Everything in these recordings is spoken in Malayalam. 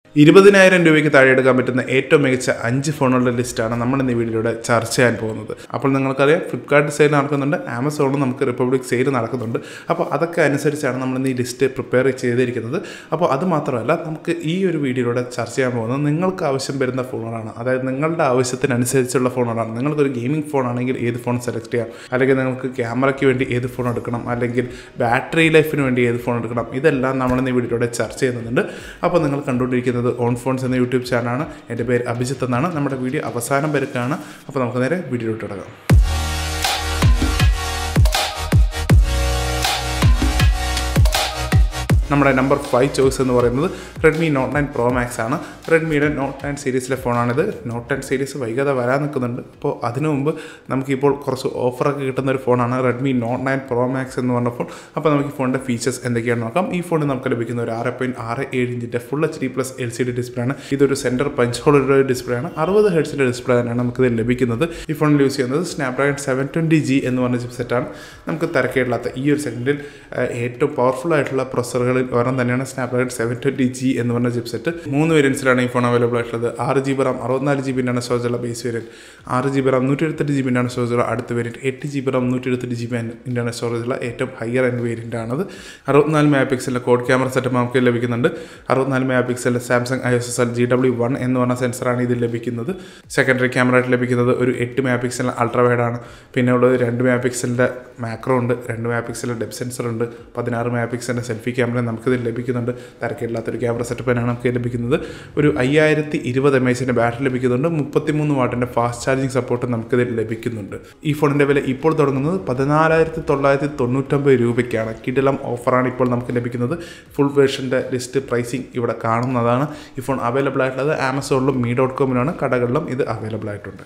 ഇരുപതിനായിരം രൂപയ്ക്ക് താഴെ എടുക്കാൻ പറ്റുന്ന ഏറ്റവും മികച്ച അഞ്ച് ഫോണുകളുടെ ലിസ്റ്റാണ് നമ്മൾ ഇന്ന് ഈ വീഡിയോയിലൂടെ ചർച്ച ചെയ്യാൻ പോകുന്നത് അപ്പോൾ നിങ്ങൾക്കറിയാം ഫ്ലിപ്കാർട്ട് സെയിൽ നടക്കുന്നുണ്ട് ആമസോണിൽ നമുക്ക് റിപ്പബ്ലിക് സെയിൽ നടക്കുന്നുണ്ട് അപ്പോൾ അതൊക്കെ അനുസരിച്ചാണ് നമ്മൾ ഇന്ന് ഈ ലിസ്റ്റ് പ്രിപ്പയർ ചെയ്തിരിക്കുന്നത് അപ്പോൾ അത് മാത്രമല്ല നമുക്ക് ഈ ഒരു വീഡിയോയിലൂടെ ചർച്ച ചെയ്യാൻ പോകുന്നത് നിങ്ങൾക്ക് ആവശ്യം വരുന്ന ഫോണുകളാണ് അതായത് നിങ്ങളുടെ ആവശ്യത്തിനനുസരിച്ചുള്ള ഫോണുകളാണ് നിങ്ങൾക്കൊരു ഗെയിമിംഗ് ഫോൺ ആണെങ്കിൽ ഏത് ഫോൺ സെലക്ട് ചെയ്യാം അല്ലെങ്കിൽ നിങ്ങൾക്ക് ക്യാമറയ്ക്ക് വേണ്ടി ഏത് ഫോൺ എടുക്കണം അല്ലെങ്കിൽ ബാറ്ററി ലൈഫിന് വേണ്ടി ഏത് ഫോൺ എടുക്കണം ഇതെല്ലാം നമ്മൾ ഇന്ന് ഈ വീഡിയോയിലൂടെ ചർച്ച ചെയ്യുന്നുണ്ട് അപ്പോൾ നിങ്ങൾ കണ്ടുകൊണ്ടിരിക്കുന്നത് ഓൺ ഫോൺസ് എന്ന യൂട്യൂബ് ചാനലാണ് എൻ്റെ പേര് അഭിജിത്ത് എന്നാണ് നമ്മുടെ വീഡിയോ അവസാനം വരെക്കാണ് അപ്പോൾ നമുക്ക് നേരെ വീഡിയോയിലോട്ട് കിടക്കാം നമ്മുടെ നമ്പർ ഫൈവ് ചോയ്സ് എന്ന് പറയുന്നത് Redmi Note nine Pro Max ആണ് റെഡ്മിയുടെ നോട്ട് നയൻ സീരീസിലെ ഫോണാണിത് നോട്ട് നയൻ സീരീസ് വൈകാതെ വരാൻ നിൽക്കുന്നുണ്ട് അപ്പോൾ അതിനു മുമ്പ് നമുക്കിപ്പോൾ കുറച്ച് ഓഫറൊക്കെ കിട്ടുന്ന ഒരു ഫോണാണ് Redmi Note nine Pro Max എന്ന് പറഞ്ഞ ഫോൺ അപ്പോൾ നമുക്ക് ഈ ഫോണിൻ്റെ ഫീച്ചേഴ്സ് എന്തൊക്കെയാണെന്ന് നോക്കാം ഈ ഫോണിൽ നമുക്ക് ലഭിക്കുന്ന ഒരു ആറ് പോയിൻറ്റ് ആറ് ഏഴ് ഇഞ്ചിൻ്റെ full H D plus L C D display ആണ് ഇതൊരു സെൻറ്റർ പഞ്ച് ഹോളുള്ള ഡിസ്പ്ലേ ആണ് അറുപത് ഹെഡ്സിൻ്റെ ഡിസ്പ്ലേ തന്നെയാണ് നമുക്കിത് ലഭിക്കുന്നത് ഈ ഫോണിൽ യൂസ് ചെയ്യുന്നത് സ്നാപ്ഡ്രാഗൺ സെവൻ ട്വൻറ്റി ജി എന്ന് പറഞ്ഞ ചിപ്സെറ്റാണ് നമുക്ക് തിരക്കേടില്ലാത്ത ഈ ഒരു സെക്കൻഡിൽ ഏറ്റവും പവർഫുൾ ആയിട്ടുള്ള പ്രൊസറുകളിൽ ഒരെണ്ണം തന്നെയാണ് സ്നാപ്ഡ്രാഗൺ സെവൻ ട്വൻറ്റി ജി എന്ന് പറഞ്ഞ ചിപ്സെറ്റ് മൂന്ന് വേരിയൻസിലാണ് ഈ ഫോൺ അവൈലബിൾ ആയിട്ടുള്ളത് ആറ് ജി ബി റാം അറുപത്തിനാല് ജി ബിൻ്റെ സ്റ്റോറേജുള്ള ബേസ് വേരിയൻറ്റ് ആറ് ജി ബി റാം നൂറ്റി എഴുപത്തെട്ട് ജി ബിൻ്റെ സ്റ്റോറേജുള്ള അടുത്ത വേരിയൻറ്റ് എട്ട് ജി ബി റാം നൂറ്റി എഴുപത്തെട്ട് ജി ബി ഇൻ്റർണൽ സ്റ്റോറേജുള്ള ഏറ്റവും ഹയർ എൻഡ് വേരിയൻ്റ് ആണത് അറുപത്തിനാല് മെഗാ പിക്സലിൻ്റെ കോഡ് ക്യാമറ സെറ്റ് നമുക്ക് ലഭിക്കുന്നുണ്ട് അറുപത്തിനാല് മെഗാ പിക്സലിൻ്റെ Samsung I S S L G W one എന്ന് പറഞ്ഞ സെൻസറാണ് ഇതിൽ ലഭിക്കുന്നത് സെക്കൻഡറി ക്യാമറ ആയിട്ട് ലഭിക്കുന്നത് ഒരു എട്ട് മെഗാ പിക്സലിൻ്റെ അൾട്രാ വൈഡ് ആണ് പിന്നെ ഉള്ളത് രണ്ട് മെഗാ പിക്സലിൻ്റെ മാക്രോ ഉണ്ട് രണ്ട് മെഗാ പിക്സലിൻ്റെ ഡെപ് സെൻസർ ഉണ്ട് പതിനാറ് മെഗാ പിക്സലിൻ്റെ സെൽഫി ക്യാമറ നമുക്കിതിൽ ലഭിക്കുന്നുണ്ട് തിരക്കില്ലാത്തൊരു ക്യാമറ സെറ്റപ്പ് തന്നെയാണ് നമുക്ക് ലഭിക്കുന്നത് ഒരു അയ്യായിരത്തി ഇരുപത് എം എച്ചിൻ്റെ ബാറ്ററി ലഭിക്കുന്നുണ്ട് മുപ്പത്തിമൂന്ന് വാട്ടിൻ്റെ ഫാസ്റ്റ് ചാർജിങ് സപ്പോർട്ട് നമുക്കിതിൽ ലഭിക്കുന്നുണ്ട് ഈ ഫോണിൻ്റെ വില ഇപ്പോൾ തുടങ്ങുന്നത് പതിനാലായിരത്തി തൊള്ളായിരത്തി തൊണ്ണൂറ്റൊമ്പത് രൂപയ്ക്കാണ് കിടിലം ഓഫറാണ് ഇപ്പോൾ നമുക്ക് ലഭിക്കുന്നത് ഫുൾ വേർഷൻ്റെ ലിസ്റ്റ് പ്രൈസിങ് ഇവിടെ കാണുന്നതാണ് ഈ ഫോൺ അവൈലബിൾ ആയിട്ടുള്ളത് ആമസോണിലും മീ ഡോട്ട് കോമിലാണ് കടകളിലും ഇത് അവൈലബിൾ ആയിട്ടുണ്ട്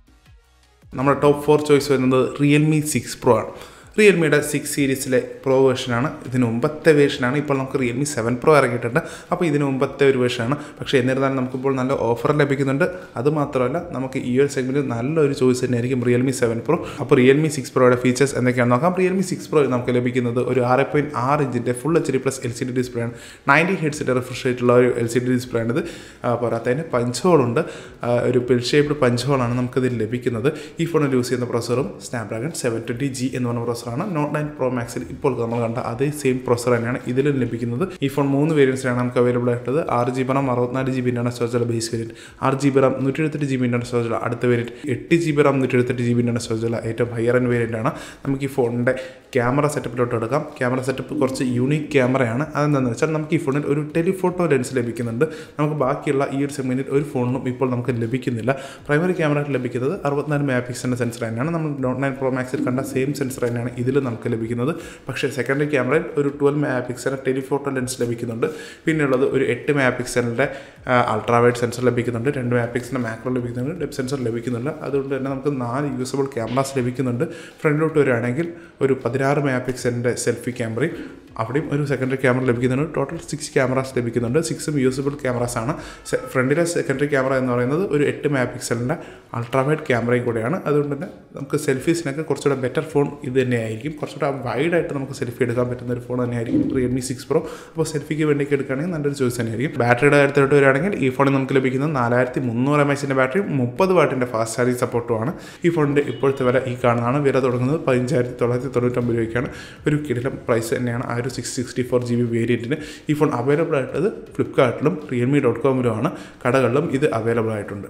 നമ്മുടെ ടോപ്പ് ഫോർ ചോയ്സ് വരുന്നത് റിയൽമി സിക്സ് പ്രോ ആണ് റിയൽമിയുടെ സിക്സ് സീരീസിലെ പ്രോ വേർഷനാണ് ഇതിന് മുമ്പത്തെ വേർഷനാണ് ഇപ്പോൾ നമുക്ക് റിയൽമി സെവൻ പ്രോ ഇറങ്ങിയിട്ടുണ്ട് അപ്പോൾ ഇതിന് മുമ്പത്തെ ഒരു വേർഷനാണ് പക്ഷേ എന്നിരുന്നാലും നമുക്കിപ്പോൾ നല്ല ഓഫർ ലഭിക്കുന്നുണ്ട് അതുമാത്രമല്ല നമുക്ക് ഈ ഒരു സെഗ്മെൻറ്റിൽ നല്ലൊരു ചോയ്സ് തന്നെയായിരിക്കും റിയൽമി സെവൻ പ്രോ അപ്പോൾ റിയൽമി സിക്സ് പ്രോയുടെ ഫീച്ചേഴ്സ് എന്തൊക്കെയാണെന്ന് നോക്കാം റിയൽമി സിക്സ് പ്രോ നമുക്ക് ലഭിക്കുന്നത് ഒരു ആറ് പോയിൻറ്റ് ആറ് ഇഞ്ചിൻ്റെ full H D plus L C D display ആണ് നയൻറ്റി ഹെഡ്സിൻ്റെ റിഫ്രഷ് ആയിട്ടുള്ള ഒരു എൽ സി ഡി ഡിസ്പ്ലേ ആണിത് പോരാത്തതിന് പഞ്ച് ഹോളുണ്ട് ഒരു പിൽ ഷേപ്ഡ് പഞ്ച് ഹോളാണ് നമുക്കിതിൽ ലഭിക്കുന്നത് ഈ ഫോണിൽ യൂസ് ചെയ്യുന്ന പ്രൊസറും സ്നാപ്ഡ്രാഗൺ സെവൻ ട്വൻറ്റി ജി എന്ന് പറഞ്ഞ പ്രൊസറാണ് നോട്ട് നയൻ പ്രോ മാക്സിൽ ഇപ്പോൾ നമ്മൾ കണ്ട അതേ സെയിം പ്രൊസർ തന്നെയാണ് ഇതിലും ലഭിക്കുന്നത് ഈ ഫോൺ മൂന്ന് വേരിയൻസിലാണ് നമുക്ക് അവൈലബിൾ ആയിട്ടുള്ളത് ആറ് ജി ബി റാം അറുപത്തിനാല് ജി ബി ഇൻ്റർണൽ സ്റ്റോറേജുള്ള ബേസ് വേരിയൻറ്റ് ആറ് ജി ബി റാം നൂറ്റി എഴുപത്തെട്ട് ജി ബി ഇൻ്റർണൽ സ്റ്റോറേജുള്ള അടുത്ത വേരിയൻറ്റ് എട്ട് ജി ബി റാം നൂറ്റി എഴുപത്തെട്ട് ജി ബി ഇൻ്റർണൽ സ്റ്റോറേജുള്ള ഏറ്റവും ഹയർ എൻ വേരിയൻ്റ് ആണ് നമുക്ക് ഈ ഫോണിൻ്റെ ക്യാമറ സെറ്റപ്പിലോട്ട് എടുക്കാം ക്യാമറ സെറ്റപ്പ് കുറച്ച് യൂണീക്ക് ക്യാമറയാണ് അതെന്താണെന്ന് വെച്ചാൽ നമുക്ക് ഈ ഫോണിൽ ഒരു ടെലിഫോട്ടോ ലെൻസ് ലഭിക്കുന്നുണ്ട് നമുക്ക് ബാക്കിയുള്ള ഈ ഒരു സെഗ്മെൻറ്റിൽ ഒരു ഫോണിനും ഇപ്പോൾ നമുക്ക് ലഭിക്കുന്നില്ല പ്രൈമറി ക്യാമറ ലഭിക്കുന്നത് അറുപത്തിനാല് മെഗാ പിക്സലിൻ്റെ സെൻസർ തന്നെയാണ് നമ്മൾ നോട്ട് നയൻ പ്രോ മാക്സിൽ കണ്ട സെയിം സെൻസർ തന്നെയാണ് ഇതിൽ നമുക്ക് ലഭിക്കുന്നത് പക്ഷേ സെക്കൻഡറി ക്യാമറയിൽ ഒരു ട്വൽവ് മെഗാ പിക്സലിൻ്റെ ടെലിഫോട്ടോ ലെൻസ് ലഭിക്കുന്നുണ്ട് പിന്നെയുള്ളത് ഒരു എട്ട് മെഗാ പിക്സലിൻ്റെ അൾട്രാവൈഡ് സെൻസർ ലഭിക്കുന്നുണ്ട് രണ്ട് മെഗാ പിക്സലിൻ്റെ മാക്രോ ലഭിക്കുന്നുണ്ട് ഡെപ് സെൻസർ ലഭിക്കുന്നുണ്ട് അതുകൊണ്ട് തന്നെ നമുക്ക് നാല് യൂസബിൾ ക്യാമറാസ് ലഭിക്കുന്നുണ്ട് ഫ്രണ്ടിലോട്ട് വരികയാണെങ്കിൽ ഒരു പതിനാറ് മെഗാ പിക്സലിൻ്റെ സെൽഫി ക്യാമറയും അവിടെയും ഒരു സെക്കൻഡറി ക്യാമറ ലഭിക്കുന്നുണ്ട് ടോട്ടൽ സിക്സ് ക്യാമറാസ് ലഭിക്കുന്നുണ്ട് സിക്സും യൂസബിൾ ക്യാമറാസ് ആണ് ഫ്രണ്ടിലെ സെക്കൻഡറി ക്യാമറ എന്ന് പറയുന്നത് ഒരു എട്ട് മെഗാ പിക്സലിൻ്റെ അൾട്രാവൈഡ് ക്യാമറയും കൂടെയാണ് അതുകൊണ്ട് തന്നെ നമുക്ക് സെൽഫീസിനൊക്കെ കുറച്ചുകൂടെ ബെറ്റർ ഫോൺ ഇത് തന്നെയായിരിക്കും കുറച്ചുകൂടെ വൈഡായിട്ട് നമുക്ക് സെൽഫി എടുക്കാൻ പറ്റുന്ന ഒരു ഫോൺ തന്നെയായിരിക്കും റിയൽമി സിക്സ് പ്രോ അപ്പോൾ സെൽഫിക്ക് വേണ്ടിയൊക്കെ എടുക്കുകയാണെങ്കിൽ നല്ലൊരു ചോയ്സ് തന്നെയായിരിക്കും ബാറ്ററിയുടെ കാര്യത്തിലോട്ട് വരികയാണെങ്കിൽ ഈ ഫോണിൽ നമുക്ക് ലഭിക്കുന്നത് നാലായിരത്തി മുന്നൂറ് എം എച്ചിൻ്റെ ബാറ്ററി മുപ്പത് വാട്ടിൻ്റെ ഫാസ്റ്റ് ചാർജിങ് സപ്പോർട്ടുമാണ് ഈ ഫോണിൻ്റെ ഇപ്പോഴത്തെ വില ഈ കാണുന്നതാണ് വില തുടങ്ങുന്നത് പതിനഞ്ചായിരത്തി തൊള്ളായിരത്തി തൊണ്ണൂറ്റൊമ്പത് രൂപയ്ക്കാണ് ഒരു കിടിലം പ്രൈസ് തന്നെയാണ് ആ ഒരു six sixty four G B വേരിയൻറ്റിന് ഈ ഫോൺ അവൈലബിൾ ആയിട്ടുള്ളത് ഫ്ലിപ്കാർട്ടിലും റിയൽമി ഡോട്ട് കോമിലുമാണ് കടകളിലും ഇത് അവൈലബിൾ ആയിട്ടുണ്ട്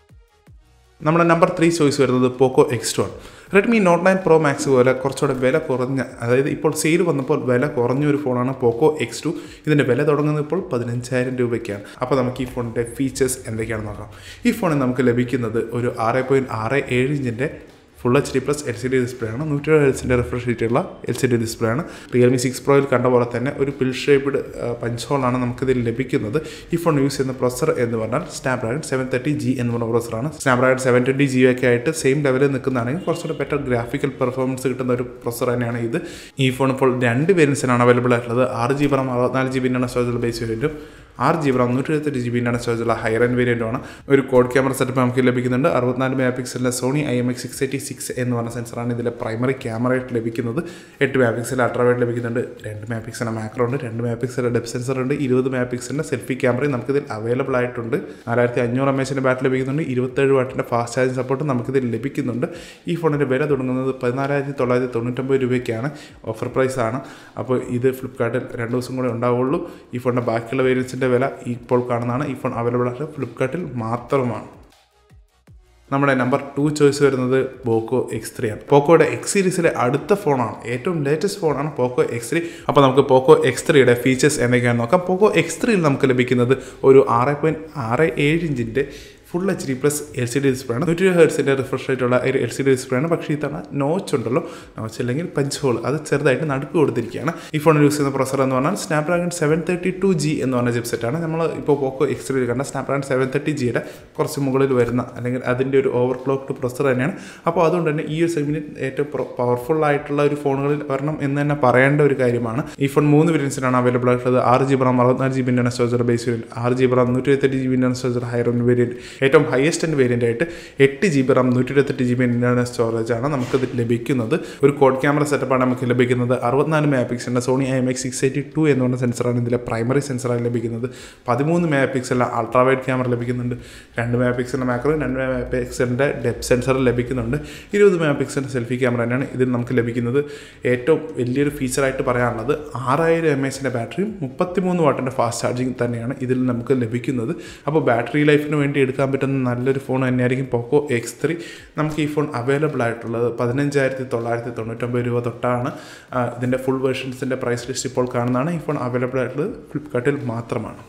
നമ്മുടെ നമ്പർ ത്രീ ചോയ്സ് വരുന്നത് പോക്കോ എക്സ് ടു ആണ് Redmi Note nine Pro Max പോലെ കുറച്ചുകൂടെ വില കുറഞ്ഞ അതായത് ഇപ്പോൾ സെയിൽ വന്നപ്പോൾ വില കുറഞ്ഞ ഒരു ഫോണാണ് പോക്കോ എക്സ് ടു ഇതിൻ്റെ വില തുടങ്ങുന്നത് ഇപ്പോൾ പതിനഞ്ചായിരം രൂപയ്ക്കാണ് അപ്പോൾ നമുക്ക് ഈ ഫോണിൻ്റെ ഫീച്ചേഴ്സ് എന്തൊക്കെയാണെന്ന് നോക്കാം ഈ ഫോണിൽ നമുക്ക് ലഭിക്കുന്നത് ഒരു ആറ് പോയിൻറ്റ് ആറ് ഏഴ് ഇഞ്ചിൻ്റെ full H D plus L C D display ആണ് നൂറ്റി എഴുപത് ഹെൽസിൻ്റെ റിഫ്രഷ് റേറ്റുള്ള എൽ സി ഡി ഡിസ്പ്ലേ ആണ് റിയൽമി സിക്സ് പ്രോയിൽ കണ്ട പോലെ തന്നെ ഒരു പിൽ ഷേപ്ഡ് പഞ്ച് ഹോളാണ് നമുക്കിതിൽ ലഭിക്കുന്നത് ഈ ഫോൺ യൂസ് ചെയ്യുന്ന പ്രൊസർ എന്ന് പറഞ്ഞാൽ സ്നാപ്ഡ്രാഗൺ സെവൻ തേർട്ടി ജി എന്ന് പറഞ്ഞ പ്രൊസറാണ് സ്നാപ്ഡ്രാഗൺ സെവൻ ട്വൻറ്റി ജി ഒക്കെ ആയിട്ട് സെയിം ലെവലിൽ നിൽക്കുന്നതാണെങ്കിൽ കുറച്ചുകൂടെ ബെറ്റർ ഗ്രാഫിക്കൽ പെർഫോമൻസ് കിട്ടുന്ന ഒരു പ്രൊസർ തന്നെയാണ് ഇത് ഈ ഫോൺ ഇപ്പോൾ രണ്ട് വേരിയൻസിനാണ് അവൈലബിൾ ആയിട്ടുള്ളത് ആറ് ജി ബി റാം അറുപത്തിനാല് ജി ബി സ്റ്റോറേജുള്ള ബേസ് വേരിയൻറ്റും ആറ് ജി ബി റാം നൂറ്റി എഴുപത്തെട്ട് ജി ബിൻ്റെ സ്റ്റോറേജുള്ള ഹയർ എൻ വേരിയൻ്റ് ആണ് ഒരു കോഡ് ക്യാമറ സെറ്റപ്പ് നമുക്ക് ലഭിക്കുന്നുണ്ട് അറുപത്തിനാല് മെഗാ പിക്സലിൻ്റെ Sony I M X six eighty six എന്ന് പറഞ്ഞ സെൻസറാണ് ഇതിലെ പ്രൈമറി ക്യാമറയായിട്ട് ലഭിക്കുന്നത് എട്ട് മെഗാ പിക്സൽ അൾട്രാവൈഡ് ലഭിക്കുന്നുണ്ട് രണ്ട് മെഗാ പിക്സലിൻ്റെ മാക്രോ ഉണ്ട് രണ്ട് മെഗാ പിക്സലിൻ്റെ ഡെപ് സെൻസർ ഉണ്ട് ഇരുപത് മെഗാ പിക്സലിൻ്റെ സെൽഫി ക്യാമറയും നമുക്കിതിൽ അവൈലബിൾ ആയിട്ടുണ്ട് നാലായിരത്തി അഞ്ഞൂറ് എം എച്ചിൻ്റെ ബാറ്ററി ലഭിക്കുന്നുണ്ട് ഇരുപത്തേഴ് വാട്ടിൻ്റെ ഫാസ്റ്റ് ചാർജിങ് സപ്പോർട്ട് നമുക്കിതിൽ ലഭിക്കുന്നുണ്ട് ഈ ഫോണിൻ്റെ വില തുടങ്ങുന്നത് പതിനാലായിരത്തി തൊള്ളായിരത്തി തൊണ്ണൂറ്റൊമ്പത് രൂപയ്ക്കാണ് ഓഫർ പ്രൈസ് ആണ് അപ്പോൾ ഇത് ഫ്ലിപ്കാർട്ടിൽ രണ്ട് ദിവസം കൂടെ ഉണ്ടാവുള്ളൂ ഈ ഫോണിൻ്റെ ബാക്കിയുള്ള വേരിയൻസിൻ്റെ വില ഇപ്പോൾ കാണുന്നതാണ് ഈ ഫോൺ അവൈലബിൾ ആയിട്ട് ഫ്ലിപ്കാർട്ടിൽ മാത്രമാണ് നമ്മുടെ നമ്പർ ടു ചോയ്സ് വരുന്നത് പോക്കോ എക്സ് ത്രീ ആണ് പോക്കോയുടെ എക്സ് സീരീസിലെ അടുത്ത ഫോണാണ് ഏറ്റവും ലേറ്റസ്റ്റ് ഫോണാണ് പോക്കോ എക്സ് ത്രീ അപ്പോൾ നമുക്ക് പോക്കോ എക്സ് ത്രീയുടെ ഫീച്ചേഴ്സ് എന്തൊക്കെയാണെന്ന് നോക്കാം പോക്കോ എക്സ് ത്രീയിൽ നമുക്ക് ലഭിക്കുന്നത് ഒരു ആറ് പോയിൻറ്റ് ആറ് ഏഴ് ഇഞ്ചിൻ്റെ full H D plus L C D display ആണ് നൂറ്റി ഹേർട്സിൻ്റെ റിഫ്രഷ് റേറ്റുള്ള ഒരു എൽ സി ഡി ഡിസ്പ്ലേ ആണ് പക്ഷേ ഇത്തവണ നോച്ച് ഉണ്ടല്ലോ നോച്ച് അല്ലെങ്കിൽ പഞ്ച് ഹോൾ അത് ചെറുതായിട്ട് നടുക്ക് കൊടുത്തിരിക്കുകയാണ് ഈ ഫോണിൽ യൂസ് ചെയ്യുന്ന പ്രൊസർ എന്ന് പറഞ്ഞാൽ Snapdragon seven thirty two G എന്ന് പറഞ്ഞ ചിപ്സെറ്റ് ആണ് നമ്മൾ ഇപ്പോൾ പോക്കോ എക്സ്ട്രീൽ കണ്ട സ്നാപ്ഡ്രാഗൺ സെവൻ തേർട്ടി ജിയുടെ കുറച്ച് മുകളിൽ വരുന്ന അല്ലെങ്കിൽ അതിൻ്റെ ഒരു ഓവർ ക്ലോക്ക്ഡ് പ്രൊസർ തന്നെയാണ് അപ്പോൾ അതുകൊണ്ട് തന്നെ ഈ ഒരു സെഗ്മെൻറ്റിൽ ഏറ്റവും പവർഫുൾ ആയിട്ടുള്ള ഒരു ഫോണുകളിൽ വരണം എന്ന് തന്നെ പറയേണ്ട ഒരു കാര്യമാണ് ഈ ഫോൺ മൂന്ന് വേരിയൻസിലാണ് അവൈലബിൾ ആയിട്ടുള്ളത് ആറ് ജി ബി റാം അറുപത്തിനാല് ജി ബിൻ്റെ സ്റ്റോറേജ് ബേസ് വേരിയൻറ്റ് ആറ് ജി ബി റാം നൂറ്റി എഴുപത്തെട്ട് ജി ബിൻ്റെ സ്റ്റോറേജ് ഹയർ വേരിയൻറ്റ് ഏറ്റവും ഹയസ്റ്റ് എൻഡ് വേരിയൻ്റ് ആയിട്ട് എട്ട് ജി ബി റാം നൂറ്റി ഇരുപത്തെട്ട് ജി ബി ഇൻ്റർണൽ സ്റ്റോറേജ് ആണ് നമുക്കിത് ലഭിക്കുന്നത് ഒരു കോഡ് ക്യാമറ സെറ്റപ്പാണ് നമുക്ക് ലഭിക്കുന്നത് അറുപത്തിനാല് മെഗാ പിക്സലിൻ്റെ Sony I M X six eighty two എന്ന് പറഞ്ഞ സെൻസറാണ് ഇതിലെ പ്രൈമറി സെൻസറായി ലഭിക്കുന്നത് പതിമൂന്ന് മെഗാ പിക്സലിൻ്റെ അൾട്രാ വൈഡ് ക്യാമറ ലഭിക്കുന്നുണ്ട് രണ്ട് മെഗാ പിക്സലിൻ്റെ മാക്രോ രണ്ട് മെഗാ പിക്സലിൻ്റെ ഡെപ് സെൻസർ ലഭിക്കുന്നുണ്ട് ഇരുപത് മെഗാ പിക്സലിൻ്റെ സെൽഫി ക്യാമറ തന്നെയാണ് ഇതിൽ നമുക്ക് ലഭിക്കുന്നത് ഏറ്റവും വലിയൊരു ഫീച്ചറായിട്ട് പറയാനുള്ളത് ആറായിരം എം എച്ചിൻ്റെ ബാറ്ററിയും മുപ്പത്തിമൂന്ന് വാട്ടിൻ്റെ ഫാസ്റ്റ് ചാർജിങ് തന്നെയാണ് ഇതിൽ നമുക്ക് ലഭിക്കുന്നത് അപ്പോൾ ബാറ്ററി ലൈഫിന് വേണ്ടി എടുക്കാൻ പറ്റുന്ന നല്ലൊരു ഫോൺ തന്നെയായിരിക്കും പോക്കോ എക്സ് ത്രീ നമുക്ക് ഈ ഫോൺ അവൈലബിൾ ആയിട്ടുള്ളത് പതിനഞ്ചായിരത്തി തൊള്ളായിരത്തി തൊണ്ണൂറ്റൊമ്പത് രൂപ തൊട്ടാണ് ഇതിൻ്റെ ഫുൾ വേർഷൻസിൻ്റെ പ്രൈസ് ലിസ്റ്റ് ഇപ്പോൾ കാണുന്നതാണ് ഈ ഫോൺ അവൈലബിൾ ആയിട്ടുള്ളത് ഫ്ലിപ്കാർട്ടിൽ മാത്രമാണ്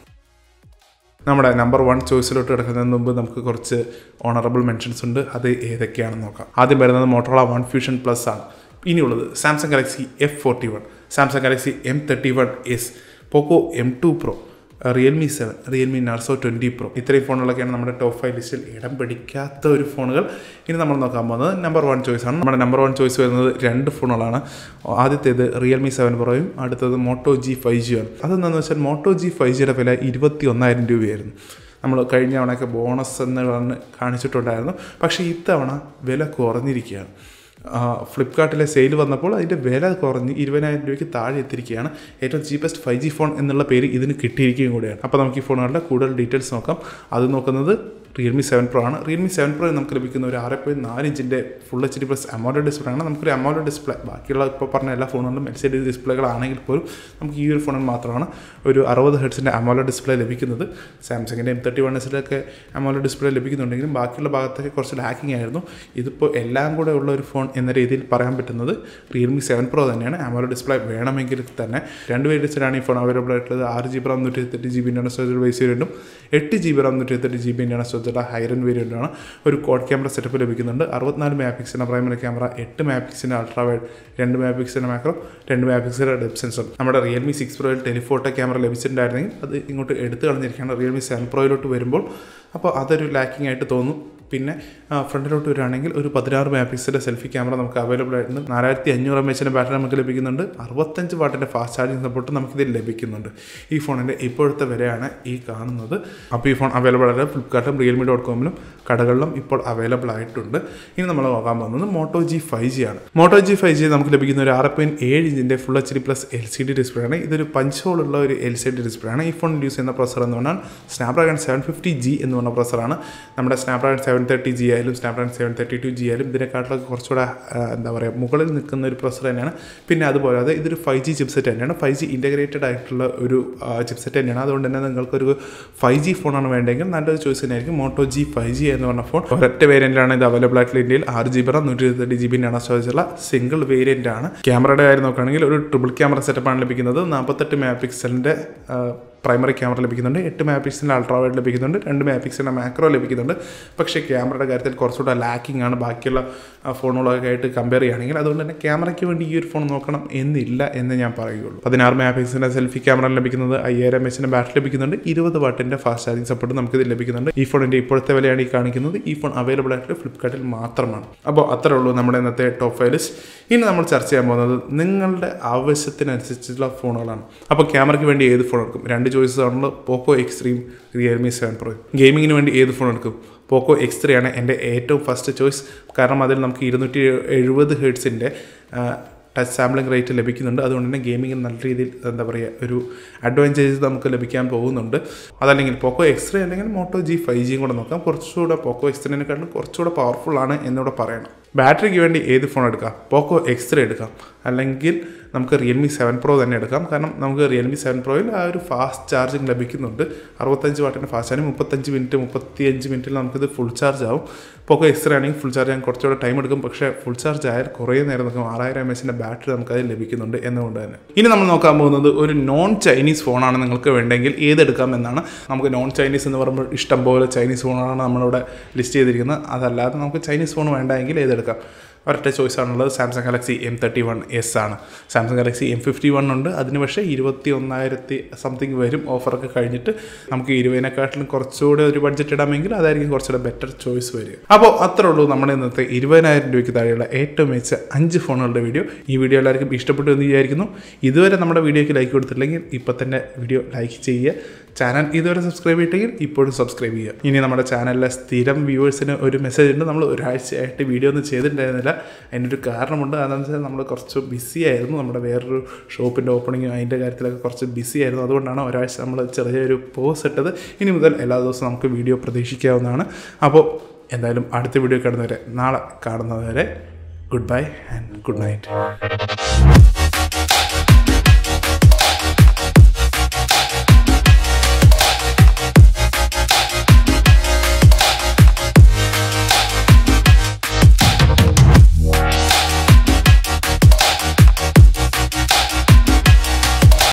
നമ്മുടെ നമ്പർ വൺ ചോയ്സിലോട്ട് കിടക്കുന്നതിന് മുമ്പ് നമുക്ക് കുറച്ച് ഓണറബിൾ മെൻഷൻസ് ഉണ്ട് അത് ഏതൊക്കെയാണെന്ന് നോക്കാം ആദ്യം വരുന്നത് മോട്ടോള വൺ ഫ്യൂഷൻ പ്ലസ് ആണ് ഇനിയുള്ളത് Samsung Galaxy F forty one Samsung Galaxy M thirty one S Poco M two Pro Realme seven Realme Narzo twenty Pro ഇത്രയും ഫോണുകളൊക്കെയാണ് നമ്മുടെ ടോപ്പ് ഫൈവ് ലിസ്റ്റിൽ ഇടം പിടിക്കാത്ത ഒരു ഫോണുകൾ ഇനി നമ്മൾ നോക്കാൻ പോകുന്നത് നമ്പർ വൺ ചോയ്സ് ആണ് നമ്മുടെ നമ്പർ വൺ ചോയ്സ് വരുന്നത് രണ്ട് ഫോണുകളാണ് ആദ്യത്തേത് റിയൽമി സെവൻ പ്രോയും അടുത്തത് മോട്ടോ ജി ഫൈവ് ജി ആണ് അതെന്താണെന്ന് വെച്ചാൽ മോട്ടോ ജി ഫൈവ് ജിയുടെ വില ഇരുപത്തി ഒന്നായിരം രൂപയായിരുന്നു നമ്മൾ കഴിഞ്ഞ തവണയൊക്കെ ബോണസ് എന്ന് പറഞ്ഞ് കാണിച്ചിട്ടുണ്ടായിരുന്നു പക്ഷേ ഇത്തവണ വില കുറഞ്ഞിരിക്കുകയാണ് ഫ്ലിപ്കാർട്ടിലെ സെയിൽ വന്നപ്പോൾ അതിൻ്റെ വില കുറഞ്ഞ് ഇരുപതിനായിരം രൂപയ്ക്ക് താഴെ എത്തിയിരിക്കുകയാണ് ഏറ്റവും ചീപ്പസ്റ്റ് ഫൈവ് ജി ഫോൺ എന്നുള്ള പേര് ഇതിന് കിട്ടിയിരിക്കുകയും കൂടിയാണ് അപ്പോൾ നമുക്ക് ഈ ഫോണുകളുടെ കൂടുതൽ ഡീറ്റെയിൽസ് നോക്കാം അത് നോക്കുന്നത് റിയൽമി സെവൻ പ്രോ ആണ് റിയൽമി സെവൻ പ്രോ നമുക്ക് ലഭിക്കുന്ന ഒരു ആറ് പോയിൻറ്റ് നാല് ഇഞ്ചിൻ്റെ full H D plus AMOLED display ആണ് നമുക്കൊരു അമോലോ ഡിസ്പ്ലേ ബാക്കിയുള്ള ഇപ്പോൾ പറഞ്ഞ എല്ലാ ഫോണുകളിലും എൽ സി ഡി ഡിസ്പ്ലേകളാണെങ്കിൽ പോലും നമുക്ക് ഈ ഒരു ഫോണിൽ മാത്രമാണ് ഒരു അറുപത് ഹെഡ്സിൻ്റെ അമോലോ ഡിസ്പ്ലേ ലഭിക്കുന്നത് സാംസങ്ങിൻ്റെ എം തേർട്ടി വൺ എസിലൊക്കെ അമോലോ ഡിസ്പ്ലേ ലഭിക്കുന്നുണ്ടെങ്കിലും ബാക്കിയുള്ള ഭാഗത്തൊക്കെ കുറച്ച് ലാക്കിംഗ് ആയിരുന്നു ഇതിപ്പോൾ എല്ലാം കൂടെ ഉള്ള ഒരു ഫോൺ എന്ന രീതിയിൽ പറയാൻ പറ്റുന്നത് റിയൽമി സെവൻ പ്രോ തന്നെയാണ് അമോലോ ഡിസ്പ്ലേ വേണമെങ്കിൽ തന്നെ രണ്ട് വേരിയൻസിലാണ് ഈ ഫോൺ അവൈലബിൾ ആയിട്ടുള്ളത് ആറ് ജി ബി റാം നൂറ്റി എഴുപത്തെട്ട് G B internal storage base വേരിയൻറ്റും എട്ട് ജി ബി റാം നൂറ്റി എഴുപത്തെട്ട് ജി ബി ഇൻ്റർണൽ സ്റ്റോറേജ് ഹൈറൻ വേരിയൻ്റ് ആണ് ഒരു കോഡ് ക്യാമറ സെറ്റപ്പ് ലഭിക്കുന്നുണ്ട് അറുപത്തിനാല് മെഗാ പിക്സലിൻ്റെ പ്രൈമറി ക്യാമറ എട്ട് മെഗാ പിക്സലിൻ്റെ അൾട്രാ വൈഡ് രണ്ട് മെഗാ പിക്സലിൻ്റെ മാക്രോ രണ്ട് മെഗാ പിക്സലിൻ്റെ ഡെപ് സെൻസർ നമ്മുടെ റിയൽമി സിക്സ് പ്രോയിൽ ടെലിഫോട്ടോ ക്യാമറ ലഭിച്ചിട്ടുണ്ടായിരുന്നെങ്കിൽ അത് ഇങ്ങോട്ട് എടുത്തു കളഞ്ഞിരിക്കുകയാണ് റിയൽമി സെവൻ പ്രോയിലോട്ട് വരുമ്പോൾ അപ്പോൾ അതൊരു ലാക്കിംഗ് ആയിട്ട് തോന്നും പിന്നെ ഫ്രണ്ടിലോട്ട് വരികയാണെങ്കിൽ ഒരു പതിനാറ് മെഗാ പിക്സലിൻ്റെ സെൽഫി ക്യാമറ നമുക്ക് അവൈലബിൾ ആയിട്ടുണ്ട് നാലായിരത്തി അഞ്ഞൂറ് എം എച്ചിൻ്റെ ബാറ്ററി നമുക്ക് ലഭിക്കുന്നുണ്ട് അറുപത്തഞ്ച് വാട്ടിൻ്റെ ഫാസ്റ്റ് ചാർജിങ് സപ്പോർട്ട് നമുക്കിതിൽ ലഭിക്കുന്നുണ്ട് ഈ ഫോണിൻ്റെ ഇപ്പോഴത്തെ വിലയാണ് ഈ കാണുന്നത് അപ്പോൾ ഈ ഫോൺ അവൈലബിൾ ആയിട്ട് ഫ്ലിപ്കാർട്ടും റിയൽമി ഡോട്ട് കോമിലും കടകളിലും ഇപ്പോൾ അവൈലബിൾ ആയിട്ടുണ്ട് ഇനി നമ്മൾ നോക്കാൻ പോകുന്നത് മോട്ടോ ജി ഫൈവ് ജി ആണ് മോട്ടോ ജി ഫൈവ് ജി നമുക്ക് ലഭിക്കുന്ന ഒരു ആറ് പോയിൻറ്റ് ഏഴ് ഇഞ്ചിൻ്റെ full H D plus L C D display ആണ് ഇതൊരു പഞ്ച് ഹോളുള്ള ഒരു എൽ സി ഡി ഡിസ്പ്ലേ ആണ് ഈ ഫോണിൽ യൂസ് ചെയ്യുന്ന പ്രൊസർ എന്ന് പറഞ്ഞാൽ സ്നാപ്ഡ്രാഗൺ സെവൻ ഫിഫ്റ്റി ജി എന്ന് പറഞ്ഞ പ്രൊസറാണ് നമ്മുടെ സ്നാപ്ഡ്രാഗൺ സെവൻ തേർട്ടി ജി ആയാലും Snapdragon seven thirty two G ആയാലും ഇതിനെക്കാട്ടിലൊക്കെ കുറച്ചുകൂടെ എന്താ പറയുക മുകളിൽ നിൽക്കുന്ന ഒരു പ്രൊസർ തന്നെയാണ് പിന്നെ അതുപോലെ ഇതൊരു ഫൈവ് ജി ചിപ്സെറ്റ് തന്നെയാണ് ഫൈവ് ജി ഇൻറ്റഗ്രേറ്റഡ് ആയിട്ടുള്ള ഒരു ചിപ്സെറ്റ് തന്നെയാണ് അതുകൊണ്ട് തന്നെ നിങ്ങൾക്കൊരു ഫൈവ് ജി ഫോണാണ് വേണ്ടെങ്കിൽ നല്ലൊരു ചോയ്സ് തന്നെയായിരിക്കും മോട്ടോ ജി ഫൈവ് ജി എന്ന് പറഞ്ഞ ഫോൺ ഒരൊറ്റ വേരിയൻ്റാണ് ഇത് അവൈലബിൾ ആയിട്ടുള്ള ഇന്ത്യയിൽ ആറ് ജി ബി റാം നൂറ്റി ഇരുപത്തെട്ട് ജി ബിൻ്റെ ആണ് സ്റ്റോറേജുള്ള സിംഗിൾ വേരിയൻ്റ് ആണ് ക്യാമറയുടെ കാര്യം നോക്കുകയാണെങ്കിൽ ഒരു ട്രിപ്പിൾ ക്യാമറ സെറ്റപ്പാണ് ലഭിക്കുന്നത് നാൽപ്പത്തെട്ട് മെഗാ പിക്സലിൻ്റെ പ്രൈമറി ക്യാമറ ലഭിക്കുന്നുണ്ട് എട്ട് മെഗാ പിക്സലിൻ്റെ അൾട്രാ വൈഡ് ലഭിക്കുന്നുണ്ട് രണ്ട് മെഗാ പിക്സലിൻ്റെ മാക്രോ ലഭിക്കുന്നുണ്ട് പക്ഷേ ക്യാമറയുടെ കാര്യത്തിൽ കുറച്ചുകൂടെ ലാക്കിംഗ് ആണ് ബാക്കിയുള്ള ഫോണുകളൊക്കെ ആയിട്ട് കമ്പയർ ചെയ്യുകയാണെങ്കിൽ അതുകൊണ്ട് തന്നെ ക്യാമറയ്ക്ക് വേണ്ടി ഈ ഒരു ഫോൺ നോക്കണം എന്നില്ല എന്ന് ഞാൻ പറയുള്ളൂ പതിനാറ് മെഗാ പിക്സലിൻ്റെ സെൽഫി ക്യാമറ ലഭിക്കുന്നത് അയ്യായിരം എച്ചിൻ്റെ ബാറ്ററി ലഭിക്കുന്നുണ്ട് ഇരുപത് വാട്ടിൻ്റെ ഫാസ്റ്റ് ചാർജിങ് സപ്പോർട്ട് നമുക്കിത് ലഭിക്കുന്നുണ്ട് ഈ ഫോണിൻ്റെ ഇപ്പോഴത്തെ വിലയാണ് ഈ കാണിക്കുന്നത് ഈ ഫോൺ അവൈലബിൾ ആയിട്ട് ഫ്ലിപ്കാർട്ടിൽ മാത്രമാണ് അപ്പോൾ അത്രേ ഉള്ളൂ നമ്മുടെ ഇന്നത്തെ ടോപ്പ് ഫൈവ് ലിസ്റ്റ് ഇനി നമ്മൾ ചർച്ച ചെയ്യാൻ പോകുന്നത് നിങ്ങളുടെ ആവശ്യത്തിനനുസരിച്ചുള്ള ഫോണുകളാണ് അപ്പോൾ ക്യാമറയ്ക്ക് വേണ്ടി ഏത് ഫോൺ എടുക്കും രണ്ട് ചോയ്സസ് ആണല്ലോ Poco X three Realme seven Pro ഗെയിമിങ്ങിന് വേണ്ടി ഏത് ഫോൺ എടുക്കും പോക്കോ എക്സ് ത്രീ ആണ് എൻ്റെ ഏറ്റവും ഫസ്റ്റ് ചോയ്സ് കാരണം അതിൽ നമുക്ക് ഇരുന്നൂറ്റി എഴുപത് ഹേർട്സിൻ്റെ ടച്ച് സാമ്പിളിംഗ് റേറ്റ് ലഭിക്കുന്നുണ്ട് അതുകൊണ്ട് തന്നെ ഗെയിമിങ്ങിന് നല്ല രീതിയിൽ എന്താ പറയുക ഒരു അഡ്വാൻറ്റേജ് നമുക്ക് ലഭിക്കാൻ പോകുന്നുണ്ട് അതല്ലെങ്കിൽ പോക്കോ എക്സ് ത്രീ അല്ലെങ്കിൽ മോട്ടോ ജി ഫൈവ് ജിയും കൂടെ നോക്കാം കുറച്ചുകൂടെ പോക്കോ എക്സ് ത്രീനെക്കാളും കുറച്ചുകൂടെ പവർഫുൾ ആണ് എന്നിവിടെ പറയണം ബാറ്ററിക്ക് വേണ്ടി ഏത് ഫോൺ എടുക്കാം പോക്കോ എക്സ് ത്രീ എടുക്കാം അല്ലെങ്കിൽ നമുക്ക് റിയൽമി സെവൻ പ്രോ തന്നെ എടുക്കാം കാരണം നമുക്ക് റിയൽമി സെവൻ പ്രോയിൽ ആ ഒരു ഫാസ്റ്റ് ചാർജിങ് ലഭിക്കുന്നുണ്ട് അറുപത്തഞ്ച് വാട്ടിൻ്റെ ഫാസ്റ്റ് ആണ് മുപ്പത്തഞ്ച് മിനിറ്റ് മുപ്പത്തിയഞ്ച് മിനിറ്റിൽ നമുക്കിത് ഫുൾ ചാർജ് ആവും പോക്കോ എക്സ് ത്രീ ആണെങ്കിൽ ഫുൾ ചാർജ് ചെയ്യാൻ കുറച്ചുകൂടെ ടൈം എടുക്കും പക്ഷേ ഫുൾ ചാർജ് ആയാൽ കുറേ നേരം നമുക്ക് ആറായിരം എം എച്ചിൻ്റെ ബാറ്ററി നമുക്ക് അതിൽ ലഭിക്കുന്നുണ്ട് എന്നുകൊണ്ട് തന്നെ ഇനി നമ്മൾ നോക്കാൻ പോകുന്നത് ഒരു നോൺ ചൈനീസ് ഫോണാണ് നിങ്ങൾക്ക് വേണ്ടെങ്കിൽ ഏതെടുക്കാം എന്നാണ് നമുക്ക് നോൺ ചൈനീസ് എന്ന് പറയുമ്പോൾ ഇഷ്ടംപോലെ ചൈനീസ് ഫോണാണ് നമ്മളിവിടെ ലിസ്റ്റ് ചെയ്തിരിക്കുന്നത് അതല്ലാതെ നമുക്ക് ചൈനീസ് ഫോൺ വേണ്ടെങ്കിൽ ഏതെടുക്കാം ഒരൊറ്റ ചോയ്സ് ആണുള്ളത് Samsung Galaxy M thirty one S ആണ് Samsung Galaxy M fifty one ഉണ്ട് അതിന് പക്ഷേ ഇരുപത്തി ഒന്നായിരത്തി സംതിങ് വരും ഓഫറൊക്കെ കഴിഞ്ഞിട്ട് നമുക്ക് ഇരുപതിനെക്കാട്ടിലും കുറച്ചുകൂടെ ഒരു ബഡ്ജറ്റ് ഇടാമെങ്കിൽ അതായിരിക്കും കുറച്ചുകൂടെ ബെറ്റർ ചോയ്സ് വരിക അപ്പോൾ അത്രേ ഉള്ളൂ നമ്മുടെ ഇന്നത്തെ ഇരുപതിനായിരം രൂപയ്ക്ക് താഴെയുള്ള ഏറ്റവും മികച്ച അഞ്ച് ഫോണുകളുടെ വീഡിയോ ഈ വീഡിയോ എല്ലാവർക്കും ഇഷ്ടപ്പെട്ടു എന്ന് വിചാരിക്കുന്നു ഇതുവരെ നമ്മുടെ വീഡിയോയ്ക്ക് ലൈക്ക് കൊടുത്തില്ലെങ്കിൽ ഇപ്പോൾ തന്നെ വീഡിയോ ലൈക്ക് ചെയ്യുക ചാനൽ ഇതുവരെ സബ്സ്ക്രൈബ് ചെയ്തിട്ടെങ്കിൽ ഇപ്പോഴും സബ്സ്ക്രൈബ് ചെയ്യുക ഇനി നമ്മുടെ ചാനലിലെ സ്ഥിരം വ്യൂവേഴ്സിന് ഒരു മെസ്സേജ് ഉണ്ട് നമ്മൾ ഒരാഴ്ചയായിട്ട് വീഡിയോ ഒന്നും ചെയ്തിട്ടുണ്ടായിരുന്നില്ല അതിനൊരു കാരണമുണ്ട് അതെന്ന് വെച്ചാൽ നമ്മൾ കുറച്ച് ബിസി ആയിരുന്നു നമ്മുടെ വേറൊരു ഷോപ്പിൻ്റെ ഓപ്പണിങ്ങും അതിൻ്റെ കാര്യത്തിലൊക്കെ കുറച്ച് ബിസി ആയിരുന്നു അതുകൊണ്ടാണ് ഒരാഴ്ച നമ്മൾ ചെറിയൊരു പോസ് ഇട്ടത് ഇനി മുതൽ എല്ലാ ദിവസവും നമുക്ക് വീഡിയോ പ്രതീക്ഷിക്കാവുന്നതാണ് അപ്പോൾ എന്തായാലും അടുത്ത വീഡിയോ കാണുന്നവരെ നാളെ കാണുന്നവരെ good bye and good night